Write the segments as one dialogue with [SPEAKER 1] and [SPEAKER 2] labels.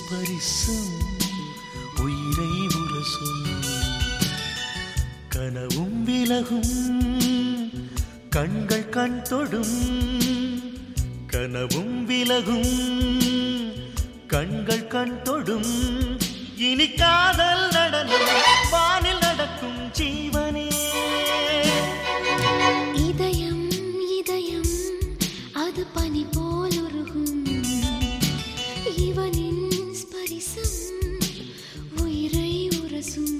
[SPEAKER 1] ஸ்பரிசம் உயிரை உரசும் கனவும் விலகும் கண்கள் கண் தொடும் கனவும் விலகும் கண்கள் கண் தொடும் இனி காதல் நடனம் வானில் நடக்கும் ஜீவனே
[SPEAKER 2] இதயம் இதயம் அது பனி போல் உருகும் இவனின் ஸ்பரிசம் உயிரை உரசும்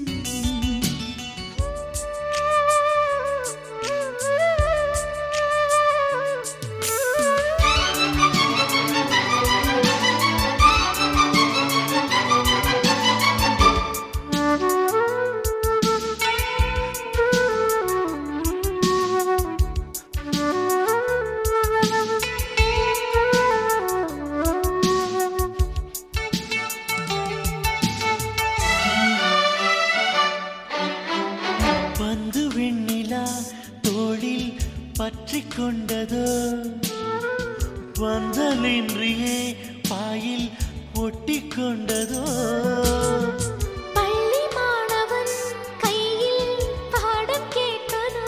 [SPEAKER 1] வந்து வெண்ணிலா தோளில் பற்றி கொண்டதோ வந்தலின்றியே பாயில் ஒட்டி கொண்டதோ
[SPEAKER 2] பள்ளி மாணவன் கையில் பாடம் கேட்பதா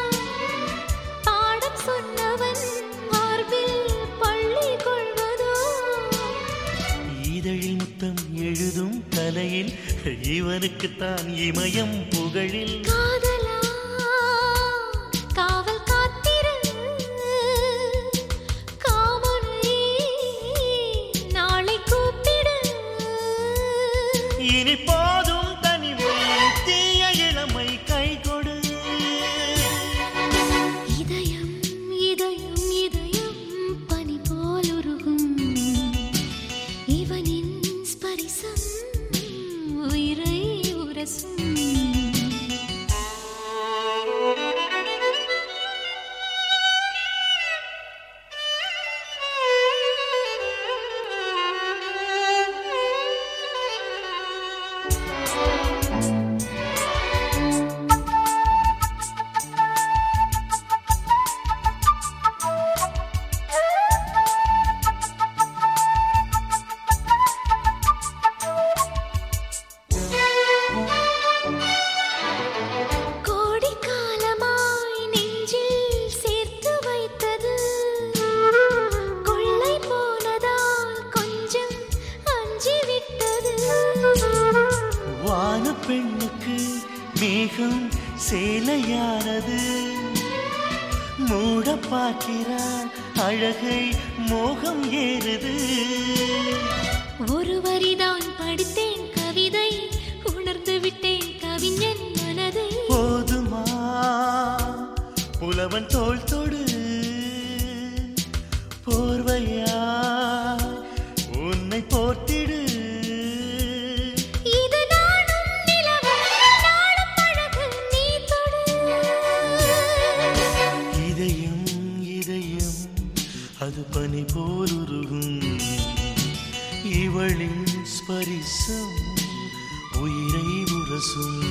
[SPEAKER 2] பாடம் சொன்னவன் மார்பில் பள்ளி கொள்வதோ
[SPEAKER 1] இதழில் முத்தம் எழுதும் கலையில் இவனுக்குத்தான் இமயம் புகழில்
[SPEAKER 2] காதலா காவல் காத்திரு காமனை நாளை கூப்பிடு
[SPEAKER 1] இனி போதும் தனிமை தீய இளமை கை கொடு
[SPEAKER 2] இதயம் இதயம் இதயம் பனி போல் உருகும் இவனின் ஸ்பரிசம் உயிரை உரசும் கோடி காலமாய் நெஞ்சில் சேர்த்து வைத்தது கொள்ளை போனதால் கொஞ்சம் அஞ்சி விட்டது
[SPEAKER 1] வான பெண்ணுக்கு மேகம் சேலையானது மூட பார்க்கிறார் அழகை மோகம் ஏறுது
[SPEAKER 2] ஒரு வரிதான் படித்தேன் கவிதை உணர்ந்து விட்டேன் கவிஞன் மனதை
[SPEAKER 1] போதுமா புலவன் தோள் தொடு போர்வையா உன்னை போர்த்திடு
[SPEAKER 2] இது நாளும் நிலவும் நாளும் அழகு நீ தொடு
[SPEAKER 1] இதயம் இதயம் அது பனி போல் உருகும் இவளின் ஸ்பரிசம் உயிரை உரசும்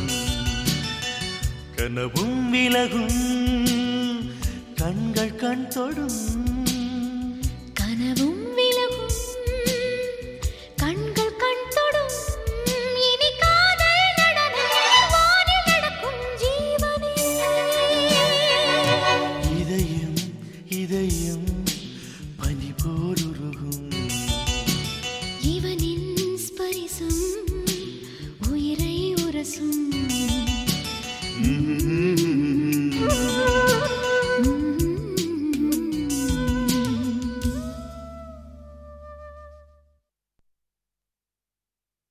[SPEAKER 1] கனவும் விலகும் கண்கள் கண் தொடும்